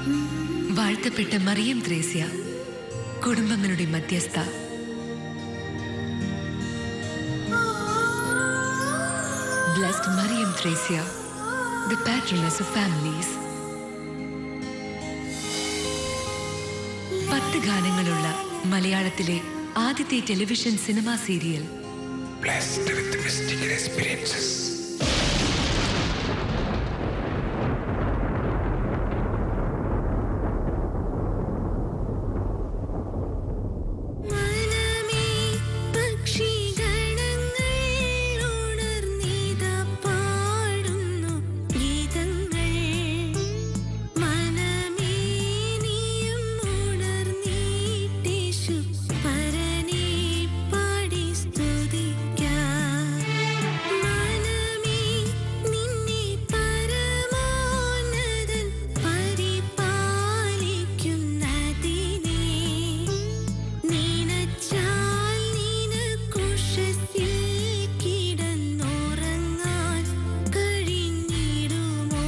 വാഴ്ത്തപ്പെട്ട മറിയം ത്രേസ്യ കുടുംബങ്ങളുടെ മധ്യസ്ഥ blessed Mariam Thresia the patroness of families പത്ത് ഗാനങ്ങളുള്ള മലയാളത്തിലെ ആദ്യത്തെ television cinema serial blessed with mystical experiences. മനമേ പക്ഷിഗണങ്ങൾ ഉണർന്നിതാ പാടുന്നു ഗീതങ്ങൾ മനമേ നീയും ഉണർന്നീട്ടേശു പരനേ പാടി സ്തുതിക്കാം മനമേ നിന്നെ പരമോന്നതൻ പരിപാലിക്കുന്നതിനെ നീനച്ചാൽ നിനക്കുഷസിൽ കിടന്നുറങ്ങാൻ കഴിഞ്ഞിടുമോ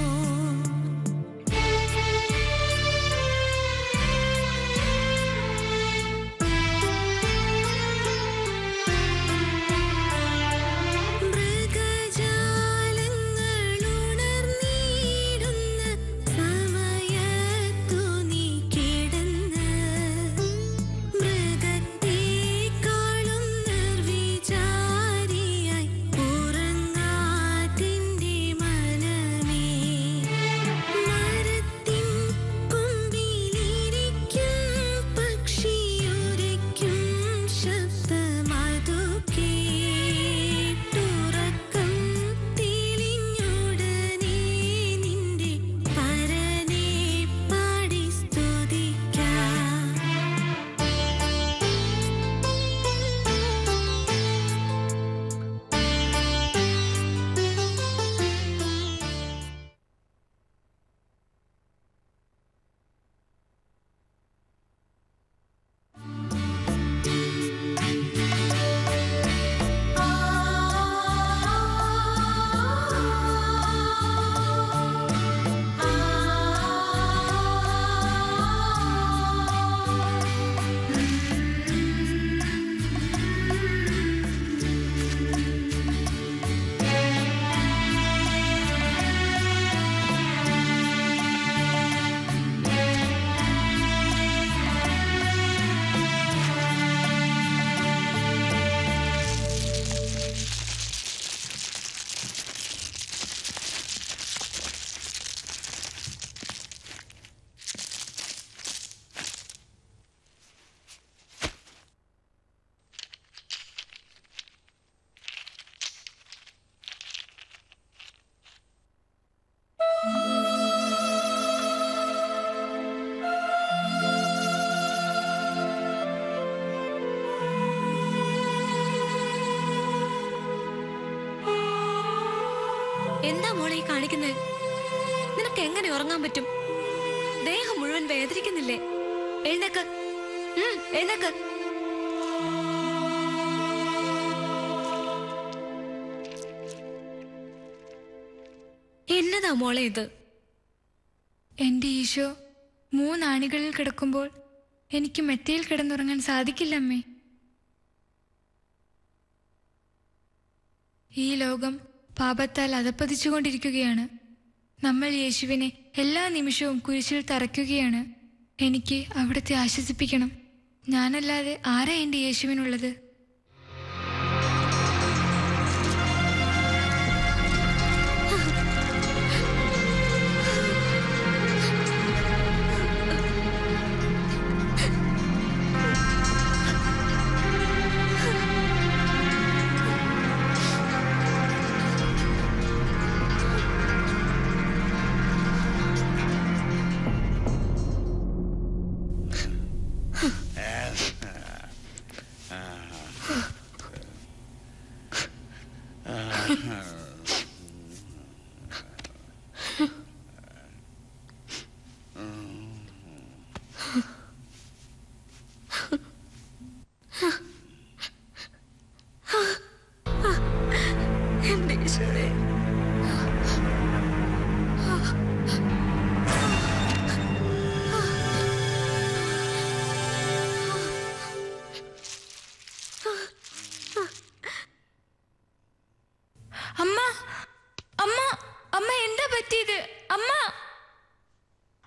മൃഗജാലങ്ങളുണർന്നിടുന്ന സമയത്തു നീ കിടന്ന് മൃഗത്തെക്കാളും നിർവിചാരിയായി ഉറങ്ങാതിന്റെ മനമേ മരത്തിൻ കൊമ്പിലിരിക്കും പക്ഷിയുരയ്ക്കും ശബ്ദമതു കേട്ടുറക്കം തെളിഞ്ഞുടനെ നിന്റെ പരനെ പാടി സ്തുതിക്കാം എന്താ മോളെ ഈ കാണിക്കുന്നത് നിനക്ക് എങ്ങനെ ഉറങ്ങാൻ പറ്റും ദേഹം മുഴുവൻ വേദനിക്കുന്നില്ലേ എഴുന്നേക്ക് ഉം, എഴുന്നേക്ക് എന്നതാ മോളെ ഇത് എന്റെ ഈശോ മൂന്നാണികളിൽ കിടക്കുമ്പോൾ എനിക്ക് മെത്തയിൽ കിടന്നുറങ്ങാൻ സാധിക്കില്ല അമ്മേ ഈ ലോകം പാപത്താൽ അതപ്പതിച്ചുകൊണ്ടിരിക്കുകയാണ് നമ്മൾ യേശുവിനെ എല്ലാ നിമിഷവും കുരിശിൽ തറയ്ക്കുകയാണ് എനിക്ക് അവിടുത്തെ ആശ്വസിപ്പിക്കണം ഞാനല്ലാതെ ആരാ എൻ്റെ യേശുവിനുള്ളത്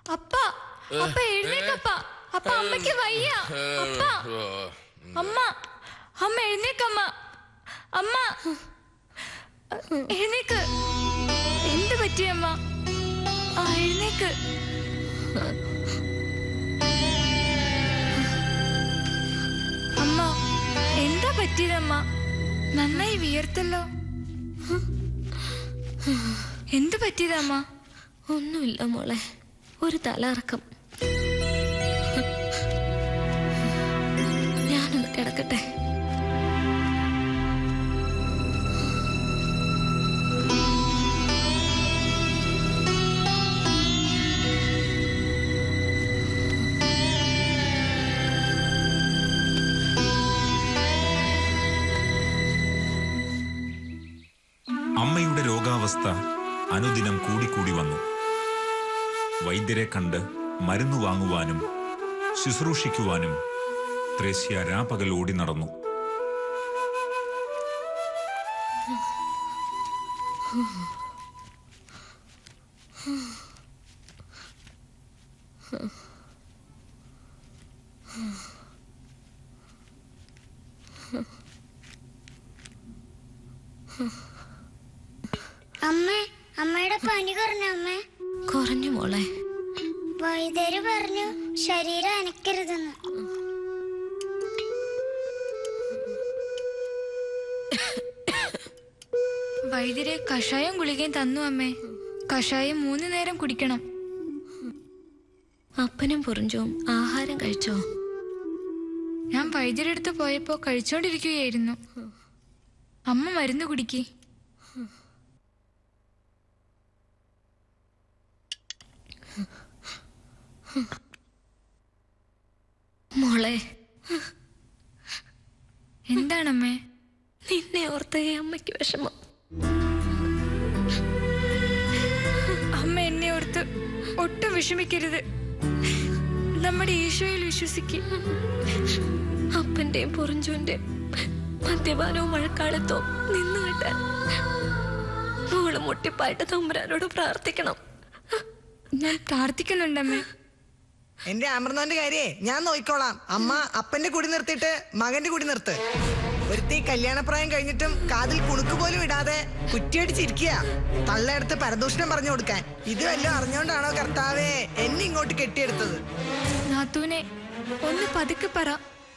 അപ്പ അപ്പ എഴുന്നേക്കപ്പ അപ്പ അമ്മയ്ക്ക് വയ്യ അപ്പ അമ്മ അമ്മ എഴുന്നേക്കമ്മ അമ്മ എഴുന്നേക്ക് എന്ത് പറ്റി അമ്മ ആ എഴുന്നേക്ക് അമ്മ എന്താ പറ്റിയതമ്മ നന്നായി വിയർത്തല്ലോ എന്ത് പറ്റിയതമ്മ ഒന്നുമില്ല മോളെ ഒരു തലയിറക്കം ഞാനൊന്ന് കിടക്കട്ടെ അമ്മയുടെ രോഗാവസ്ഥ അനുദിനം കൂടിക്കൂടി വന്നു വൈദ്യരെ കണ്ട് മരുന്ന് വാങ്ങുവാനും ശുശ്രൂഷിക്കുവാനും ത്രേസ്യ രാപകൽ ഓടി നടന്നു അമ്മേ അമ്മയുടെ പനി കുറഞ്ഞ അമ്മേ കുറഞ്ഞു മോളെ വൈദ്യര് പറഞ്ഞു ശരീരം അനക്കരുതെന്ന് വൈദ്യരെ കഷായം ഗുളികയും തന്നു അമ്മേ കഷായം മൂന്ന് നേരം കുടിക്കണം അപ്പനും പൊറിഞ്ചും ആഹാരം കഴിച്ചോ ഞാൻ വൈദ്യരുടെ അടുത്ത് പോയപ്പോ കഴിച്ചോണ്ടിരിക്കുകയായിരുന്നു അമ്മ മരുന്ന് കുടിക്കി മോളെ എന്താണമ്മേ നിന്നെ ഓർത്ത ഈ അമ്മയ്ക്ക് വിഷമം അമ്മ എന്നെ ഓർത്ത് ഒട്ടും വിഷമിക്കരുത് നമ്മുടെ ഈശോയിൽ വിശ്വസിക്ക് അപ്പന്റെയും പൊറിഞ്ചുവിന്റെയും മദ്യപാനവും മഴക്കാലത്തും നിന്നു കിട്ടാൻ മോള് മുട്ടിപ്പായിട്ട് തമ്പുരാനോട് പ്രാർത്ഥിക്കണം ഞാൻ പ്രാർത്ഥിക്കുന്നുണ്ടമ്മേ എന്റെ അമർന്നോന്റെ കാര്യേ ഞാൻ നോക്കിക്കോളാം അമ്മ അപ്പന്റെ കുടി നിർത്തിയിട്ട് മകന്റെ കുടി നിർത്ത് ഒരുത്തി കല്യാണപ്രായം കഴിഞ്ഞിട്ടും കാതിൽ കുണുക്ക് പോലും ഇടാതെ കുറ്റിയടിച്ചിരിക്കുക തള്ളയെടുത്ത് പരദൂഷണം പറഞ്ഞു കൊടുക്കാൻ ഇത് വല്ലതും അറിഞ്ഞോണ്ടാണോ കർത്താവേ എന്നെ ഇങ്ങോട്ട് കെട്ടിയെടുത്തത് നാത്തൂനെ ഒന്ന് പതുക്കെ പറ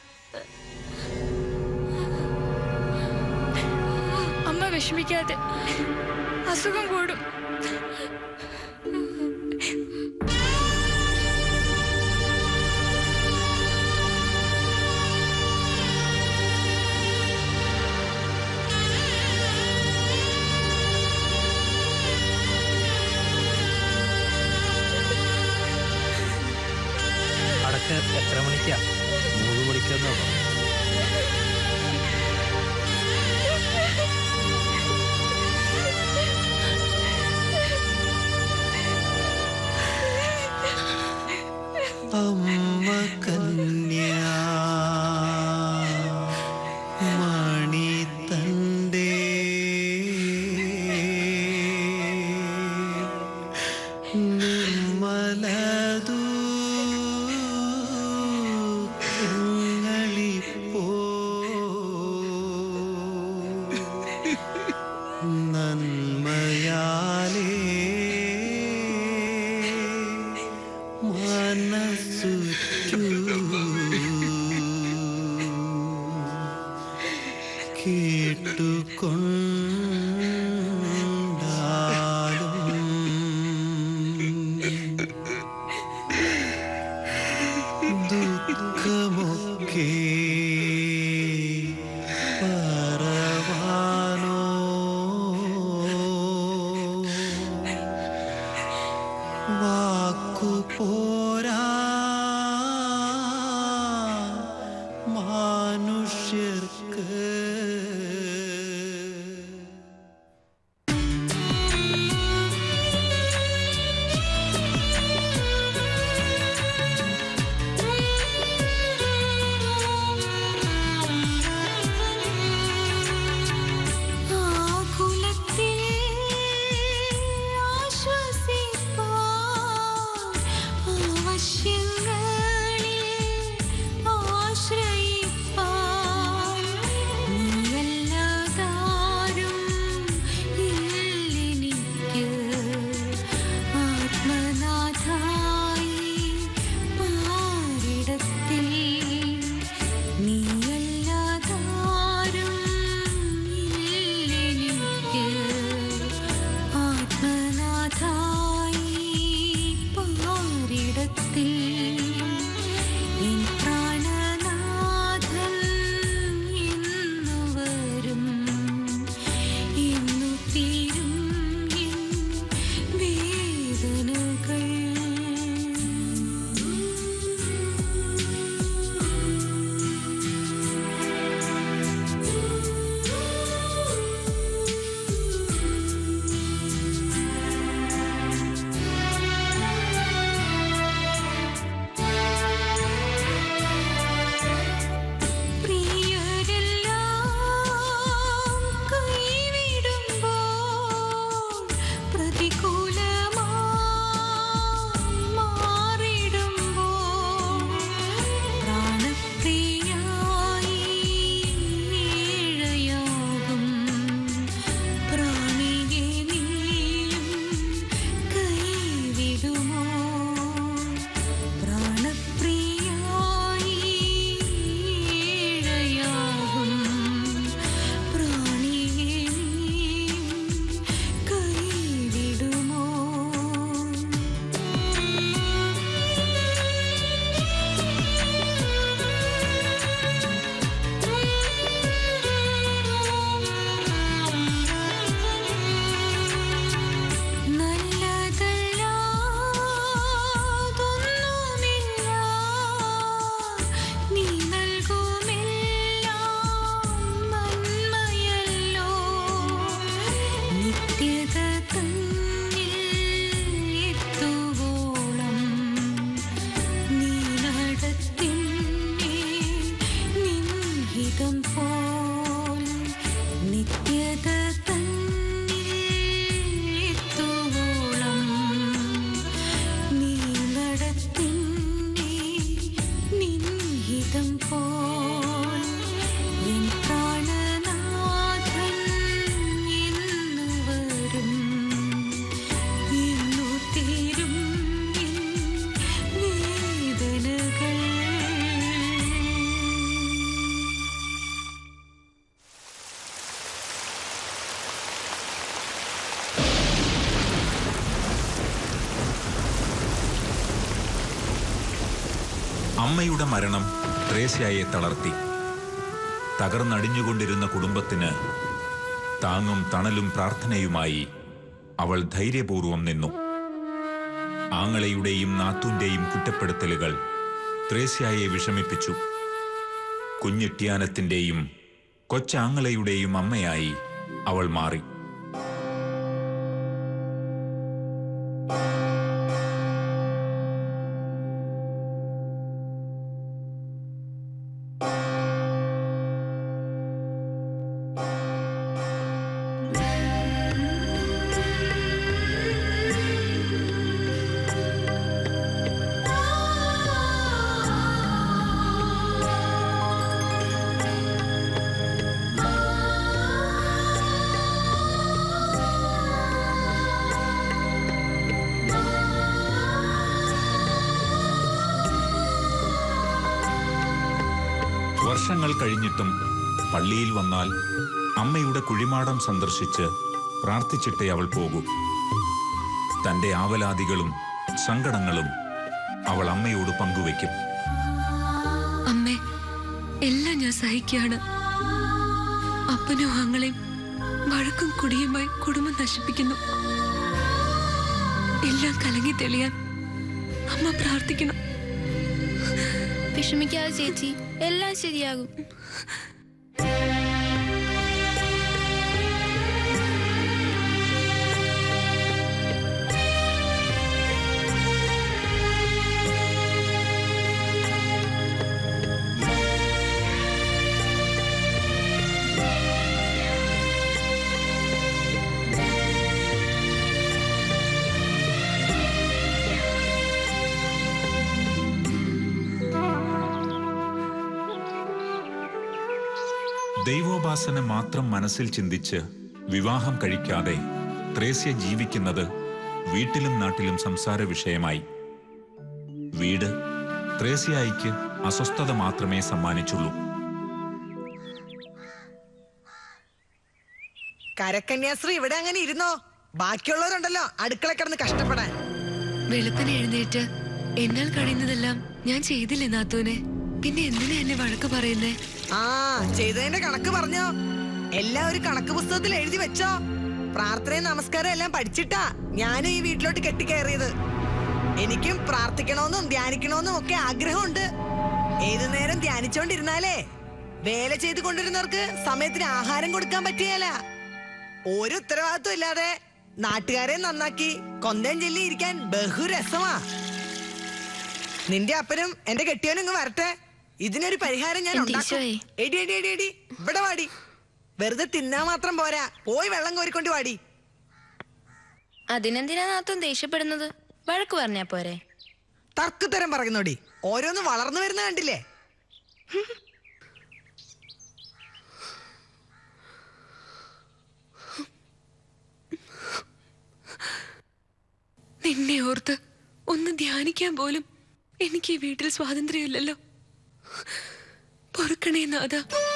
അമ്മ വിഷമിക്കാതെ അസുഖം കൂടും അടക്ക് എത്ര മണിക്കാ മൂന്ന് മണിക്കെന്നോ അമ്മ കന്യാ മണി തന്റെ നിർമ്മലതു ങ്ങളിപ്പോ നന്മയാലേ മനസ്സുറ്റു കേട്ടുകൊണ്ടാലും ദുഃഖമൊക്കെ പറവാനോ വാക്കു പോരാ മനുഷ്യർക്ക് ആകുലത്തിൽ ആശ്വസിപ്പാൻ വശ്യങ്ങളിൽ ആശ്രയിപ്പാൻ നീയല്ലാതാരും ഇല്ലെനിക്ക് ആത്മനാഥായി പാരിടത്തിൽ നീയല്ലാതാരും ഇല്ലെനിക്ക് ആത്മനാഥായി പാരിടത്തിൽ എൻ പ്രാണനാഥൻ എന്നു വരും എന്നു തീരും എൻ വേദനകൾ പ്രിയരെല്ലാം കൈവിടുമ്പോൾ പ്രതികൂലമായി മാറിടുമ്പോൾ പ്രാണപ്രിയായി ഏഴയാകും പ്രാണിയെ നീയും കൈവിടുമോ പ്രാണപ്രിയായി ഏഴയാകും പ്രാണിയെ നീയും കൈവിടുമോ നല്ലതല്ലാതൊന്നുമില്ല നീ നൽകുമെല്ലാം നന്മയല്ലോ നിത്യത തന്നിൽ എത്തുവോളം നീ നടത്തിന്നെ നിൻഹിതം പോൽ നിത്യത തന്നിൽ എത്തുവോളം നീ നടത്തിന്നെ നിൻഹിതം പോൽ എൻ പ്രാണനാഥൻ എന്നു വരും എന്നു തീരും എൻ വേദനകൾ അമ്മയുടെ മരണം ത്രേസ്യായെ തളർത്തി തകർന്നടിഞ്ഞുകൊണ്ടിരുന്ന കുടുംബത്തിന് താങ്ങും തണലും പ്രാർത്ഥനയുമായി അവൾ ധൈര്യപൂർവം നിന്നു ആങ്ങളയുടെയും നാത്തൂന്റെയും കുറ്റപ്പെടുത്തലുകൾ ത്രേസ്യായെ വിഷമിപ്പിച്ചു കുഞ്ഞിട്ടിയാനത്തിന്റെയും കൊച്ചാങ്ങളയുടെയും അമ്മയായി അവൾ മാറി വർഷങ്ങൾ കഴിഞ്ഞിട്ടും പള്ളിയിൽ വന്നാൽ അമ്മയുടെ കുഴിമാടം സന്ദർശിച്ച് പ്രാർത്ഥിച്ചിട്ടേ അവൾ പോകൂ തന്റെ ആവലാതികളും സങ്കടങ്ങളും അവൾ അമ്മയോട് പങ്കുവെക്കും അമ്മേ എല്ലാം ഞാൻ സഹിക്കുകയാണ് അപ്പനും ആങ്ങളെയും വഴക്കും കുടിയുമായി കുടുംബം നശിപ്പിക്കുന്നു എല്ലാം കലങ്ങി തെളിയാൻ അമ്മ പ്രാർത്ഥിക്കണം വിഷമിക്കാതെ ചേച്ചി എല്ലാം ശരിയാകും ദൈവോപാസന മാത്രം മനസ്സിൽ ചിന്തിച്ച് വിവാഹം കഴിക്കാതെ ത്രേസ്യ ജീവിക്കുന്നത് വീട്ടിലും നാട്ടിലും സംസാര വിഷയമായി വീട് ത്രേസ്യായിക്ക് അസ്വസ്ഥത മാത്രമേ സമ്മാനിച്ചുള്ളൂ കരക്കന്യാശ്രീ ഇവിടെ അങ്ങനെ ഇരുന്നോ ബാക്കിയുള്ളവരുണ്ടല്ലോ അടുക്കള കിടന്ന് കഷ്ടപ്പെടാൻ വെളുപ്പിന് എഴുന്നേറ്റ് എന്നാൽ കഴിയുന്നതെല്ലാം ഞാൻ ചെയ്തില്ലേ നാത്തൂനെ പിന്നെ എന്തിനാ എന്നെ വഴക്ക് പറയുന്നേ ആ ചെയ്തതിന്റെ കണക്ക് പറഞ്ഞോ എല്ലാം ഒരു കണക്ക് പുസ്തകത്തിൽ എഴുതി വെച്ചോ പ്രാർത്ഥനയും നമസ്കാരം എല്ലാം പഠിച്ചിട്ടാ ഞാനും ഈ വീട്ടിലോട്ട് കെട്ടിക്കയറിയത് എനിക്കും പ്രാർത്ഥിക്കണമെന്നും ധ്യാനിക്കണമെന്നും ഒക്കെ ആഗ്രഹമുണ്ട് ഏതു നേരം ധ്യാനിച്ചോണ്ടിരുന്നാലേ വേല ചെയ്ത് കൊണ്ടിരുന്നവർക്ക് സമയത്തിന് ആഹാരം കൊടുക്കാൻ പറ്റിയല്ല ഒരു ഉത്തരവാദിത്വം ഇല്ലാതെ നാട്ടുകാരെ നന്നാക്കി കൊന്തം ചൊല്ലി ഇരിക്കാൻ ബഹുരസമാ നിന്റെ അപ്പനും എന്റെ കെട്ടിയവനും ഇങ്ങ് വരട്ടെ ഇതിനൊരു പരിഹാരം ഞാൻ എന്റെ ഉണ്ടാക്കും. ഈശോയെ. എടി എടി എടി എടി ഇവിടെ വാടി വെറുതെ തിന്നാൻ മാത്രം പോരാ പോയി വെള്ളം കോരിക്കൊണ്ട് വാടി അതിനെന്തിനാ നാത്തും ദേഷ്യപ്പെടുന്നത് വഴക്ക് പറഞ്ഞാ പോരെ തർക്കുത്തരം പറയുന്നോടി ഓരോന്ന് വളർന്നു വരുന്ന കണ്ടില്ലേ നിന്നെ ഓർത്ത് ഒന്ന് ധ്യാനിക്കാൻ പോലും എനിക്ക് ഈ വീട്ടിൽ സ്വാതന്ത്ര്യമില്ലല്ലോ പൊറുക്കണേ നാഥ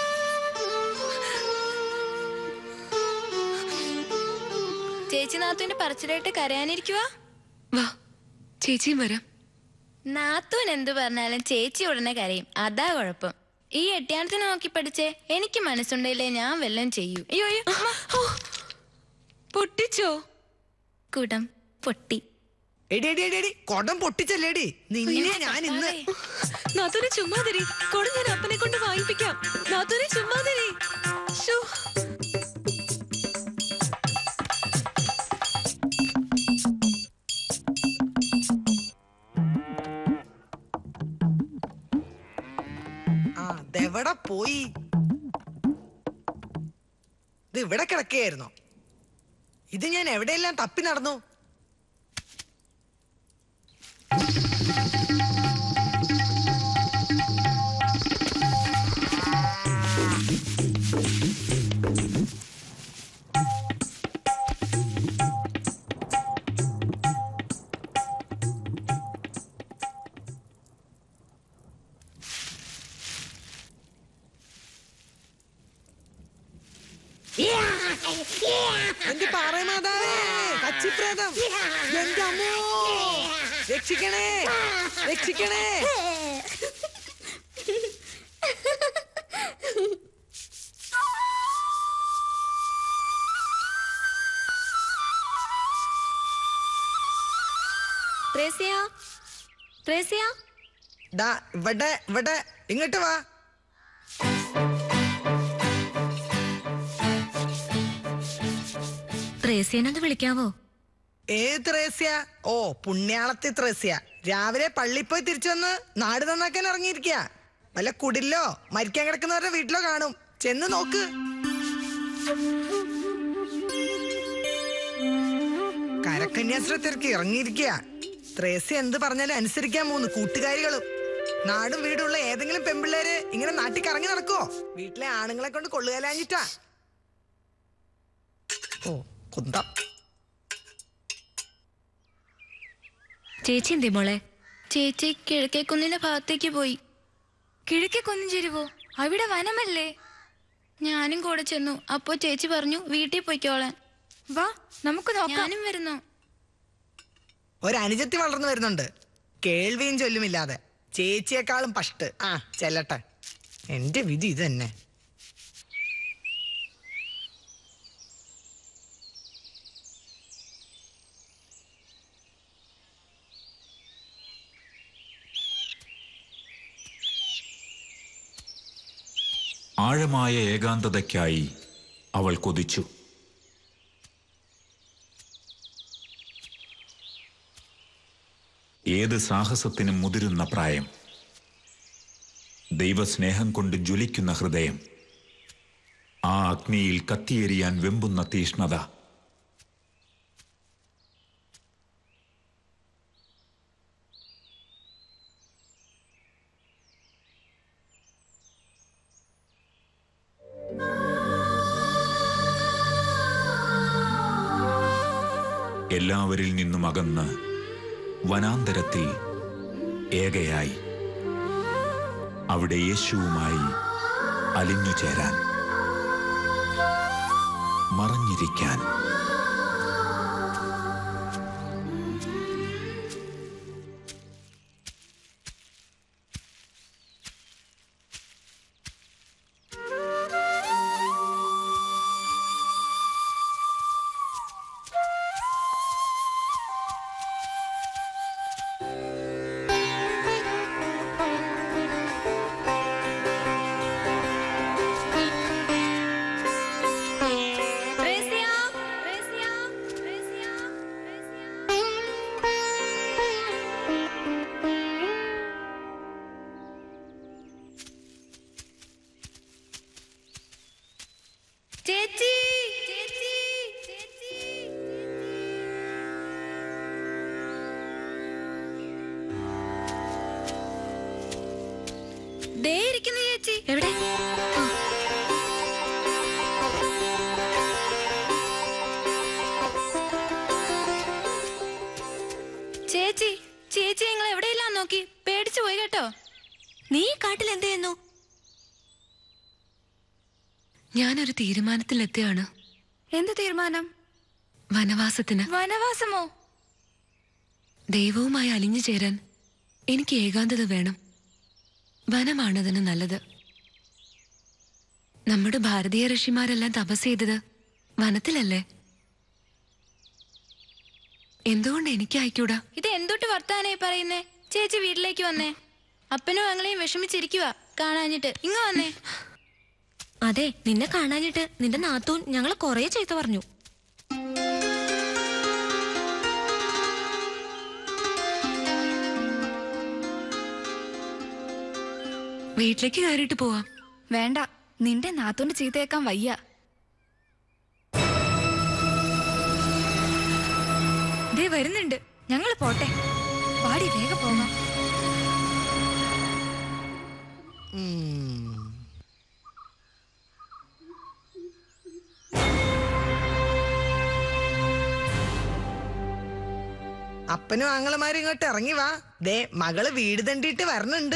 ചേച്ചി നാത്തുവിന്റെ പറച്ചിലായിട്ട് കരയാനിരിക്കുവാ വാ ചേച്ചിയും വരാം നാത്തൂൻ എന്ത് പറഞ്ഞാലും ചേച്ചി ഉടനെ കരയും അതാ കുഴപ്പം ഈ എട്ടിയാണത്തിന് നോക്കി പഠിച്ചേ എനിക്ക് മനസ്സുണ്ടെങ്കിലേ ഞാൻ വല്ലതും ചെയ്യൂ അയ്യോ അയ്യോ അമ്മ. പൊട്ടിച്ചോ കുടം പൊട്ടി എടി എടി എടി എടി കൊടം പൊട്ടിച്ചല്ലേടി നിന്നെ ഞാൻ ഇന്ന് നാത്തൂനെ ചുമ്മാതിരി കൊട ഞാൻ അപ്പനെ കൊണ്ട് വാങ്ങിപ്പിക്കാം നാത്തൂനെ ചുമ്മാതിരി ശോ. ആ അതെവിടെ പോയി ഇത് ഇവിടെ കിടക്കുകയായിരുന്നോ ഇത് ഞാൻ എവിടെയെല്ലാം തപ്പി നടന്നു എന്റെ പാറമാതാവേ കച്ചിപ്രേതം എന്റെ അമ്മോ രക്ഷിക്കണേ രക്ഷിക്കണേ ത്രേസ്യ ത്രേസ്യ ദാ ഇവിടെ ഇവിടെ ഇങ്ങോട്ട് വാ ത്രേസ്യനത് വിളിക്കാവോ ഏത് ത്രേസ്യ ഓ പുണ്യാളത്തി ത്രേസ്യ രാവിലെ പള്ളി പോയി തിരിച്ചു വന്ന് നാട് നന്നാക്കാൻ ഇറങ്ങിയിരിക്കുക വല്ല കുടിലോ മരിക്കാൻ കിടക്കുന്നവരുടെ വീട്ടിലോ കാണും ചെന്ന് നോക്ക് കരക്കന്യാശ്രത്തിലേക്ക് ഇറങ്ങിയിരിക്കുക ത്രേസ്യ എന്ത് പറഞ്ഞാലും അനുസരിക്കാൻ മൂന്ന് കൂട്ടുകാരികളും നാടും വീടുള്ള ഏതെങ്കിലും പെമ്പിള്ളേര് ഇങ്ങനെ നാട്ടിൽ കറങ്ങി നടക്കുവോ വീട്ടിലെ ആണുങ്ങളെ കൊണ്ട് കൊള്ളുകലാഞ്ഞിട്ടാ ഓ കുന്തം ചേച്ചി എന്തേ മോളെ ചേച്ചി കിഴക്കേക്കുന്നിന്റെ ഭാഗത്തേക്ക് പോയി കിഴക്കേ കൊന്നും ചേരുവോ അവിടെ വനമല്ലേ ഞാനും കൂടെ ചെന്നു അപ്പോ ചേച്ചി പറഞ്ഞു വീട്ടിൽ പോയിക്കോളാൻ വാ നമുക്ക് നോക്കാം ഞാനും വരുന്നു ഒരനുജത്തി വളർന്നു വരുന്നുണ്ട് കേൾവിയും ചൊല്ലുമില്ലാതെ ചേച്ചിയെക്കാളും പഷ്ട് ആ ചെല്ലട്ടെ എന്റെ വിധി ഇത് തന്നെ ആഴമായ ഏകാന്തതയ്ക്കായി അവൾ കൊതിച്ചു ഏത് സാഹസത്തിനും മുതിരുന്ന പ്രായം ദൈവസ്നേഹം കൊണ്ട് ജ്വലിക്കുന്ന ഹൃദയം ആ അഗ്നിയിൽ കത്തിയെരിയാൻ വെമ്പുന്ന തീഷ്ണത എല്ലാവരിൽ നിന്നും അകന്ന് വനാന്തരത്തിൽ ഏകയായി അവിടെ യേശുവുമായി അലിഞ്ഞു ചേരാൻ മറഞ്ഞിരിക്കാൻ റേസിയ, റേസിയ, റേസിയ, റേസിയ. ചേച്ചി ചേച്ചി ചേച്ചി ദേ ഇരിക്കുന്നു ചേച്ചി എവിടെ ചേച്ചി ചേച്ചി നിങ്ങൾ എവിടെയെല്ലാം നോക്കി പേടിച്ചു പോയി കേട്ടോ നീ ഈ കാട്ടിൽ എന്ത് ചെയ്യുന്നു ഞാനൊരു തീരുമാനത്തിലെത്തുകയാണ് എന്ത് തീരുമാനം വനവാസത്തിന് വനവാസമോ ദൈവവുമായി അലിഞ്ഞു ചേരാൻ എനിക്ക് ഏകാന്തത വേണം വനമാണതിന് നല്ലത് നമ്മുടെ ഭാരതീയ ഋഷിമാരെല്ലാം തപസ് ചെയ്തത് വനത്തിലല്ലേ എന്തുകൊണ്ട് എനിക്ക് അയക്കൂടാ ഇത് എന്തൊട്ട് വർത്താനായി പറയുന്നേ ചേച്ചി വീട്ടിലേക്ക് വന്നേ അപ്പനും അങ്ങളെയും വിഷമിച്ചിരിക്കുക കാണാഞ്ഞിട്ട് ഇങ്ങ് വന്നേ അതെ നിന്നെ കാണാഞ്ഞിട്ട് നിന്റെ നാത്തൂൻ ഞങ്ങൾ കൊറേ ചീത്ത പറഞ്ഞു വീട്ടിലേക്ക് കയറിയിട്ട് പോവാം വേണ്ട നിന്റെ നാത്തൂന്റെ ചീത്തയേക്കാൻ വയ്യ ദേ വരുന്നുണ്ട് ഞങ്ങൾ പോട്ടെ പാടി വേഗം പോകാം അപ്പനും ആങ്ങളമാരും ഇങ്ങോട്ട് ഇറങ്ങി വാ ദേ മകള് വീട് തണ്ടിയിട്ട് വരണുണ്ട്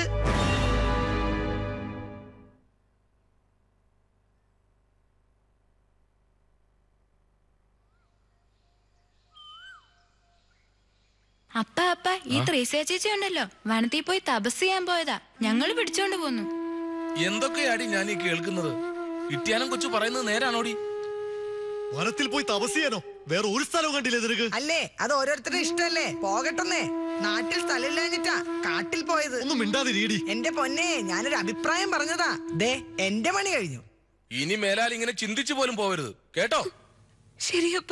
അപ്പ അപ്പ ഈ ത്രേസ്യ ചേച്ചി ഉണ്ടല്ലോ വനത്തിൽ പോയി തപസ് ചെയ്യാൻ പോയതാ ഞങ്ങൾ പിടിച്ചോണ്ട് പോന്നു എന്തൊക്കെയാടി ഞാൻ ഈ കേൾക്കുന്നത് ഇട്ടിയാനം കൊച്ചു പറയുന്നത് നേരാണോടി വനത്തിൽ പോയി തപസ് ചെയ്യാനോ വേറെ ഒരു സ്ഥലവും കണ്ടില്ലേ നിനക്ക് അല്ലേ അത് ഓരോരുത്തരുടെ ഇഷ്ടല്ലേ പോകട്ടെന്നേ നാട്ടിൽ സ്ഥലമില്ലാഞ്ഞിട്ടാ കാട്ടിൽ പോയത് ഒന്നും മിണ്ടാതിരീടി എന്റെ പൊന്നെ ഞാനൊരു അഭിപ്രായം പറഞ്ഞതാ ദേ എന്റെ പണി കഴിഞ്ഞു ഇനി മേലാൽ ഇങ്ങനെ ചിന്തിച്ചു പോലും പോവരുത് കേട്ടോ ശരിയപ്പ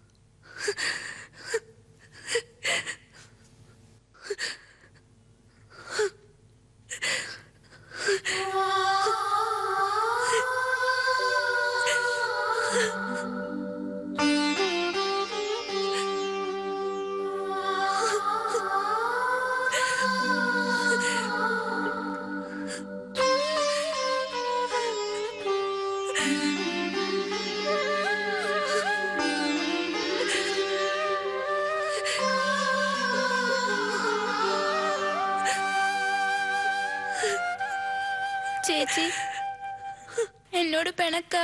ചേച്ചി എന്നോട് പിണക്ക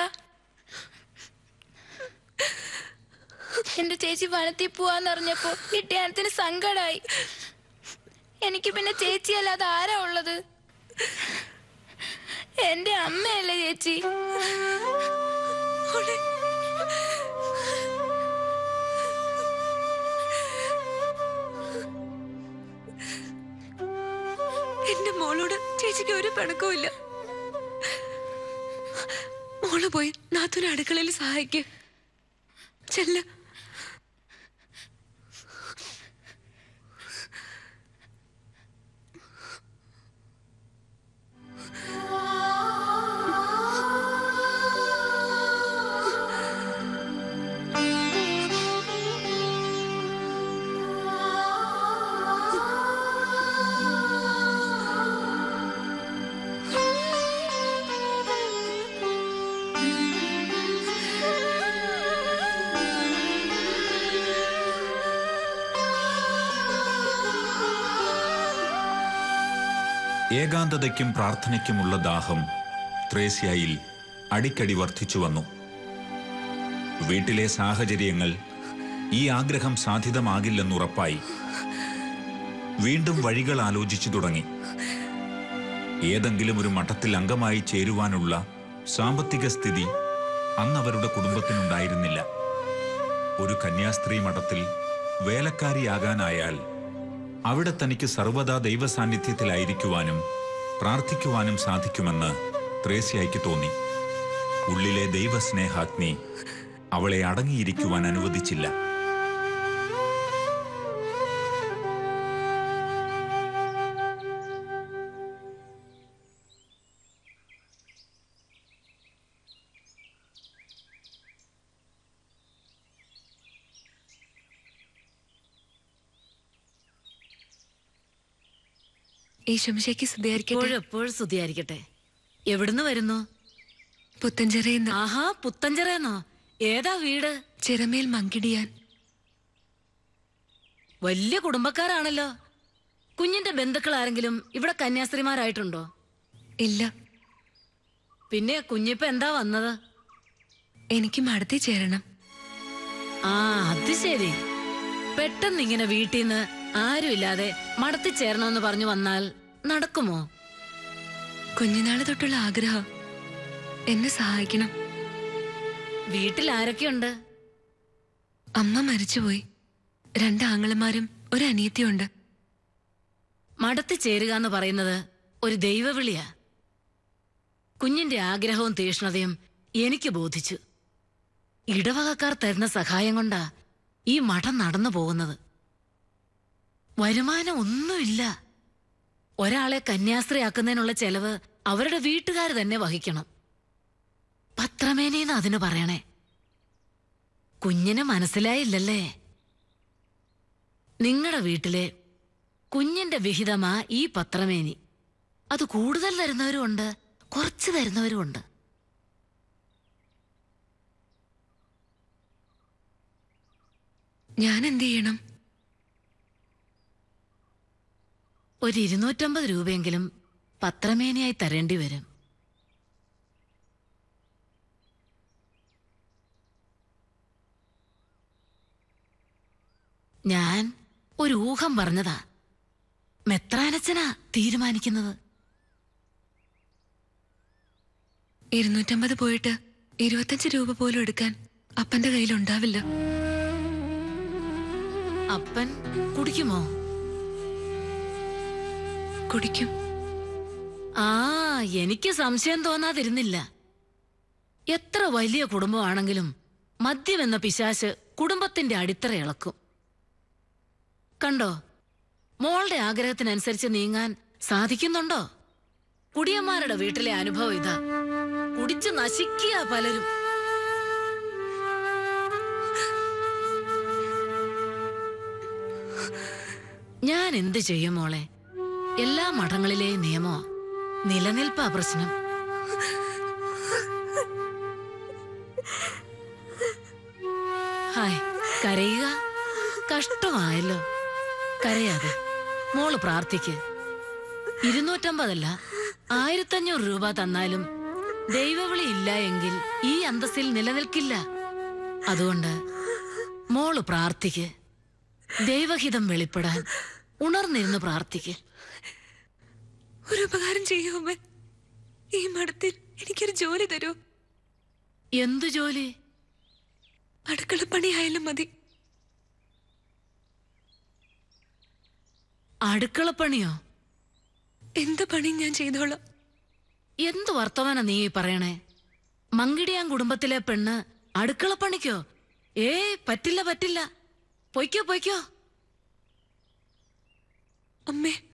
എന്റെ ചേച്ചി വനത്തിൽ പോവാന്നറിഞ്ഞപ്പോ ഇട്ടിയാനത്തിന് സങ്കടായി എനിക്ക് പിന്നെ ചേച്ചി അല്ലാതെ ആരാ ഉള്ളത് എന്റെ അമ്മയല്ലേ ചേച്ചി എന്റെ മോളോട് ചേച്ചിക്ക് ഒരു പിണക്കവും ഇല്ല മോള് പോയി നാത്തൂനെ അടുക്കളയിൽ സഹായിക്ക് ചെല്ല ആ ഏകാന്തതയ്ക്കും പ്രാർത്ഥനയ്ക്കുമുള്ള ദാഹം ത്രേസ്യായിൽ അടിക്കടി വർദ്ധിച്ചു വന്നു വീട്ടിലെ സാഹചര്യങ്ങൾ ഈ ആഗ്രഹം സാധ്യതമാകില്ലെന്നുറപ്പായി വീണ്ടും വഴികൾ ആലോചിച്ചു തുടങ്ങി ഏതെങ്കിലും ഒരു മഠത്തിൽ അംഗമായി ചേരുവാനുള്ള സാമ്പത്തിക സ്ഥിതി അന്നവരുടെ കുടുംബത്തിനുണ്ടായിരുന്നില്ല ഒരു കന്യാസ്ത്രീ മഠത്തിൽ വേലക്കാരിയാകാനായാൽ അവിടെ തനിക്ക് സർവദാ ദൈവസാന്നിധ്യത്തിലായിരിക്കുവാനും പ്രാർത്ഥിക്കുവാനും സാധിക്കുമെന്ന് ത്രേസ്യായിക്ക് തോന്നി ഉള്ളിലെ ദൈവസ്നേഹാഗ്നി അവളെ അടങ്ങിയിരിക്കുവാൻ അനുവദിച്ചില്ല ഈശംശയ്ക്ക് സ്തുതിയായിരിക്കട്ടെ എപ്പോഴും സ്തുതിയായിരിക്കട്ടെ എവിടുന്ന് വരുന്നു പുത്തഞ്ചിറയുന്ന ആഹാ പുത്തഞ്ചിറയെന്നോ ഏതാ വീട് ചിറമേൽ മങ്കിടിയാൻ വലിയ കുടുംബക്കാരാണല്ലോ കുഞ്ഞിന്റെ ബന്ധുക്കൾ ആരെങ്കിലും ഇവിടെ കന്യാസ്ത്രീമാരായിട്ടുണ്ടോ ഇല്ല പിന്നെ കുഞ്ഞിപ്പ എന്താ വന്നത് എനിക്ക് മടത്തി ചേരണം ആ അത് ശരി പെട്ടെന്ന് ഇങ്ങനെ വീട്ടിൽ നിന്ന് ആരുമില്ലാതെ മടത്തി ചേരണമെന്ന് പറഞ്ഞു വന്നാൽ നടക്കുമോ കുഞ്ഞുനാള് തൊട്ടുള്ള ആഗ്രഹം എന്നെ സഹായിക്കണം വീട്ടിൽ ആരൊക്കെയുണ്ട് അമ്മ മരിച്ചുപോയി രണ്ട് ആങ്ങളമാരും ഒരു അനിയത്തിയുണ്ട് മടത്തി ചേരുക എന്ന് പറയുന്നത് ഒരു ദൈവവിളിയാ കുഞ്ഞിന്റെ ആഗ്രഹവും തീഷ്ണതയും എനിക്ക് ബോധിച്ചു ഇടവകക്കാർ തരുന്ന സഹായം കൊണ്ടാ ഈ മഠം നടന്നു പോകുന്നത് വരുമാനം ഒന്നുമില്ല ഒരാളെ കന്യാസ്ത്രീയാക്കുന്നതിനുള്ള ചെലവ് അവരുടെ വീട്ടുകാർ തന്നെ വഹിക്കണം പത്രമേനേന്ന് അതിന് പറയണേ കുഞ്ഞിന് മനസ്സിലായില്ലല്ലേ നിങ്ങളുടെ വീട്ടിലെ കുഞ്ഞിന്റെ വിഹിതമാ ഈ പത്രമേനി അത് കൂടുതൽ തരുന്നവരുമുണ്ട് കുറച്ച് തരുന്നവരുമുണ്ട് ഞാൻ എന്ത് ചെയ്യണം ഒരു ഇരുന്നൂറ്റമ്പത് രൂപയെങ്കിലും പത്രമേനിയായി തരേണ്ടി വരും ഞാൻ ഒരു ഊഹം പറഞ്ഞതാ മെത്രാനച്ചനാ തീരുമാനിക്കുന്നത് ഇരുന്നൂറ്റമ്പത് പോയിട്ട് ഇരുപത്തഞ്ച് രൂപ പോലും എടുക്കാൻ അപ്പന്റെ കയ്യിലുണ്ടാവില്ല അപ്പൻ കുടിക്കുമോ കുടിക്കും ആ എനിക്ക് സംശയം തോന്നാതിരുന്നില്ല എത്ര വലിയ കുടുംബമാണെങ്കിലും മദ്യം എന്ന പിശാശ് കുടുംബത്തിന്റെ അടിത്തറ ഇളക്കും കണ്ടോ മോളുടെ ആഗ്രഹത്തിനനുസരിച്ച് നീങ്ങാൻ സാധിക്കുന്നുണ്ടോ കുടിയന്മാരുടെ വീട്ടിലെ അനുഭവം ഇതാ കുടിച്ച് നശിക്കുക പലരും ഞാൻ എന്ത് ചെയ്യും മോളെ എല്ലാ മഠങ്ങളിലെയും നിയമമാ നിലനിൽപ്പാ പ്രശ്നം ഹായ് കരയുക കഷ്ടമായല്ലോ കരയാതെ മോള് പ്രാർത്ഥിക്ക് ഇരുന്നൂറ്റമ്പതല്ല ആയിരത്തഞ്ഞൂറ് രൂപ തന്നാലും ദൈവവിളി ഇല്ല എങ്കിൽ ഈ അന്തസ്സിൽ നിലനിൽക്കില്ല അതുകൊണ്ട് മോള് പ്രാർത്ഥിക്ക് ദൈവഹിതം വെളിപ്പെടാൻ ഉണർന്നിരുന്ന് പ്രാർത്ഥിക്ക് ഒരു ഉപകാരം ചെയ്യൂ അമ്മ ഈ മഠത്തിൽ എനിക്കൊരു ജോലി തരൂ എന്തു ജോലി അടുക്കളപ്പണിയായാലും മതി അടുക്കളപ്പണിയോ എന്ത് പണി ഞാൻ ചെയ്തോളാം എന്ത് വർത്തമാന നീ ഈ പറയണേ മങ്കിടിയാൻ കുടുംബത്തിലെ പെണ്ണ് അടുക്കളപ്പണിക്കോ ഏ പറ്റില്ല പറ്റില്ല പൊയ്ക്കോ പൊയ്ക്കോ അമ്മേ